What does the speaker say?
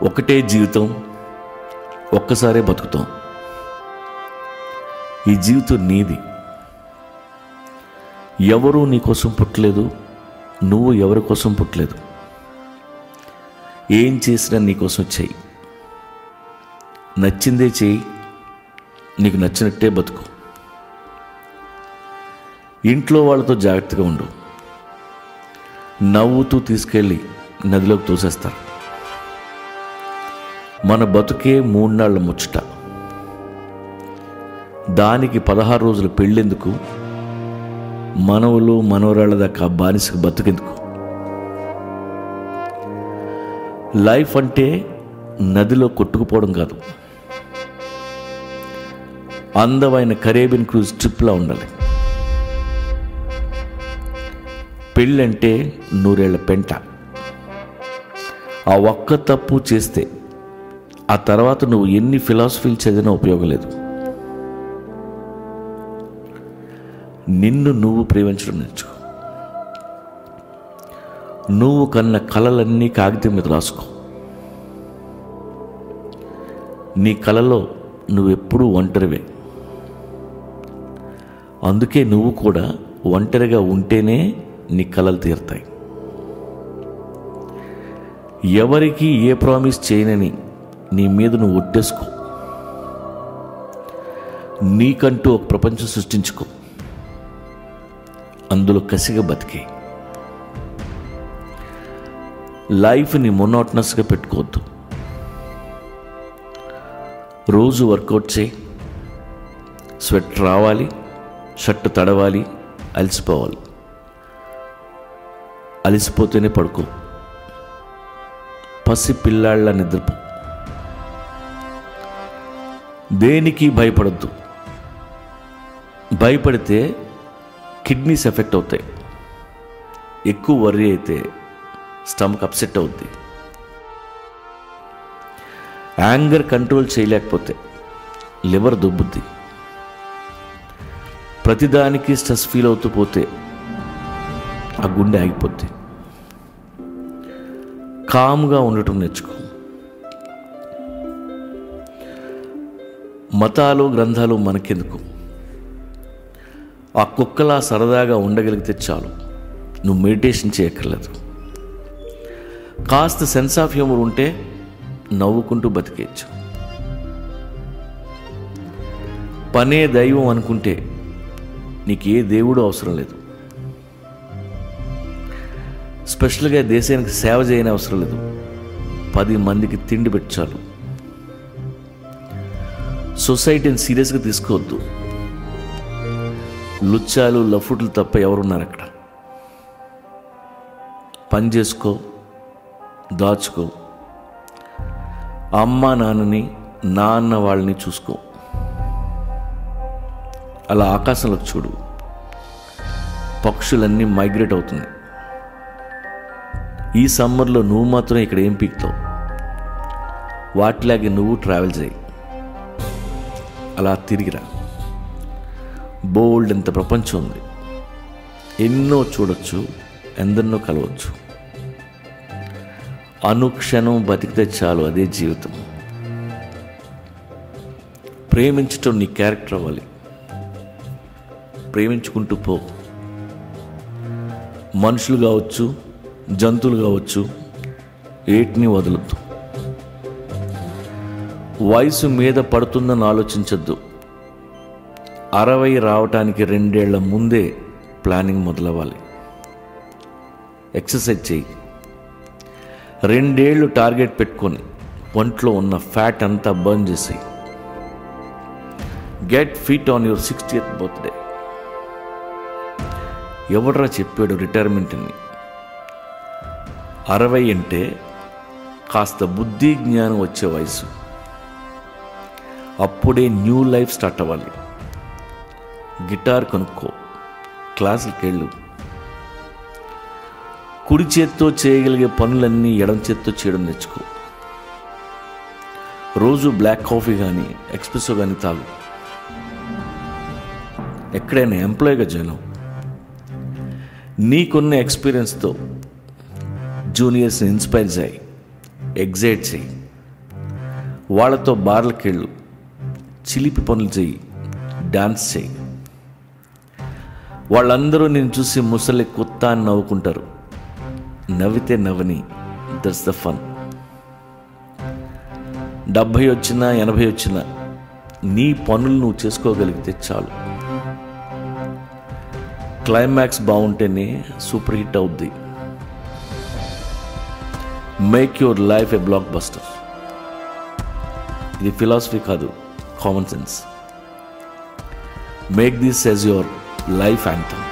ఒకటే జీవితం ఒక్కసారే బతుకుతాం ఈ జీవితం నీది ఎవరు నీ కోసం పుట్టలేదు నువ్వు ఎవరి కోసం పుట్టలేదు ఏం చేసినా నీ కోసం చెయ్యి నచ్చిందే చెయ్యి నీకు నచ్చినట్టే బతుకు ఇంట్లో వాళ్ళతో జాగ్రత్తగా ఉండు నవ్వుతూ తీసుకెళ్ళి నదిలోకి తోసేస్తారు మన బతుకే మూడునాళ్ల ముచ్చట దానికి పదహారు రోజులు పెళ్ళెందుకు మనవలు మనవరాళ్ళ దాకా బానిసకు బతుకెందుకు లైఫ్ అంటే నదిలో కొట్టుకుపోవడం కాదు అందమైన కరేబియన్ క్రూజ్ ట్రిప్లా ఉండాలి పెళ్ళంటే నూరేళ్ల పెంట ఆ ఒక్క తప్పు చేస్తే ఆ తర్వాత నువ్వు ఎన్ని ఫిలాసఫీలు చదివినా ఉపయోగం లేదు నిన్ను నువ్వు ప్రేమించడం నేర్చుకో నువ్వు కన్న కలలన్నీ కాగితం మీద రాసుకో నీ కలలో నువ్వెప్పుడూ ఒంటరివే అందుకే నువ్వు కూడా ఒంటరిగా ఉంటేనే నీ కలలు తీరుతాయి ఎవరికి ఏ ప్రామిస్ చేయనని నీ మీద నువ్వు ఒట్టేసుకో నీకంటూ ఒక ప్రపంచం సృష్టించుకో అందులో కసిగా బతికే లైఫ్ని మొనోటనస్గా పెట్టుకోవద్దు రోజు వర్కౌట్ చేయి స్వెట్ రావాలి షర్ట్ తడవాలి అలసిపోవాలి అలసిపోతేనే పడుకో పసి పిల్లాళ్ళ నిద్రపో దేనికి భయపడద్దు భయపడితే కిడ్నీస్ ఎఫెక్ట్ అవుతాయి ఎక్కువ వర్రీ అయితే స్టమక్ అప్సెట్ అవుద్ది యాంగర్ కంట్రోల్ చేయలేకపోతే లివర్ దుబ్బుద్ది ప్రతిదానికి స్ట్రెస్ ఫీల్ అవుతూ పోతే ఆ గుండె ఆగిపోద్ది కామ్గా ఉండటం నేర్చుకో మతాలు గ్రంథాలు మనకెందుకు ఆ కుక్కలా సరదాగా ఉండగలిగితే చాలు నువ్వు మెడిటేషన్ చేయక్కర్లేదు కాస్త సెన్స్ ఆఫ్ హ్యూమర్ ఉంటే నవ్వుకుంటూ బతికేయచ్చు పనే దైవం అనుకుంటే నీకు ఏ దేవుడు అవసరం లేదు స్పెషల్గా దేశానికి సేవ చేయని అవసరం లేదు పది మందికి తిండి పెట్టాలి సొసైటీని సీరియస్గా తీసుకోవద్దు లుచ్చాలు లఫుట్లు తప్ప ఎవరున్నారు అక్కడ పని చేసుకో దాచుకో అమ్మ నాన్నని నాన్న వాళ్ళని చూసుకో అలా ఆకాశంలోకి చూడు పక్షులన్నీ మైగ్రేట్ అవుతున్నాయి ఈ సమ్మర్లో నువ్వు మాత్రం ఇక్కడ ఏం పీకుతావు వాటిలాగే నువ్వు ట్రావెల్ చేయి అలా తిరిగిరా బోల్డ్ ఎంత ప్రపంచం ఉంది ఎన్నో చూడొచ్చు ఎందరినో కలవచ్చు అనుక్షణం బతికితే చాలు అదే జీవితం ప్రేమించటం నీ క్యారెక్టర్ అవ్వాలి ప్రేమించుకుంటూ పో మనుషులు కావచ్చు జంతువులు కావచ్చు ఏటిని వదలొద్దు వయసు మీద పడుతుందని ఆలోచించద్దు అరవై రావటానికి రెండేళ్ల ముందే ప్లానింగ్ మొదలవ్వాలి ఎక్సర్సైజ్ చేయి రెండేళ్లు టార్గెట్ పెట్టుకొని ఒంట్లో ఉన్న ఫ్యాట్ అంతా బర్న్ చేసేయి get fit on your sixtieth birthday ఎవడరా చెప్పాడు రిటైర్మెంట్ అని అరవై అంటే కాస్త బుద్ధి జ్ఞానం వచ్చే వయసు అప్పుడే న్యూ లైఫ్ స్టార్ట్ అవ్వాలి గిటార్ కొనుక్కో క్లాసులకి వెళ్ళు కుడి చేత్తో చేయగలిగే పనులన్నీ ఎడం చేత్తో చేయడం నేర్చుకో రోజు బ్లాక్ కాఫీ కానీ ఎక్స్ప్రెసో కానీ తాగు ఎక్కడైనా ఎంప్లాయీగా జాయిన్ అవ్వు నీకున్న ఎక్స్పీరియన్స్తో జూనియర్స్ని ఇన్స్పైర్ చేయి ఎగ్జైట్ చేయి వాళ్ళతో బార్లకెళ్ళు చిలిపి పనులు చెయ్యి డాన్స్ చేయి వాళ్ళందరూ నేను చూసి ముసలి కుత్త అని నవ్వుకుంటారు నవ్వితే నవ్వని దట్స్ ద ఫన్ డెబ్భై వచ్చినా ఎనభై వచ్చినా నీ పనులు నువ్వు చేసుకోగలిగితే చాలు క్లైమాక్స్ బాగుంటేనే సూపర్ హిట్ అవుద్ది make your life a blockbuster ఇది ఫిలాసఫీ కాదు common sense make this as your life anthem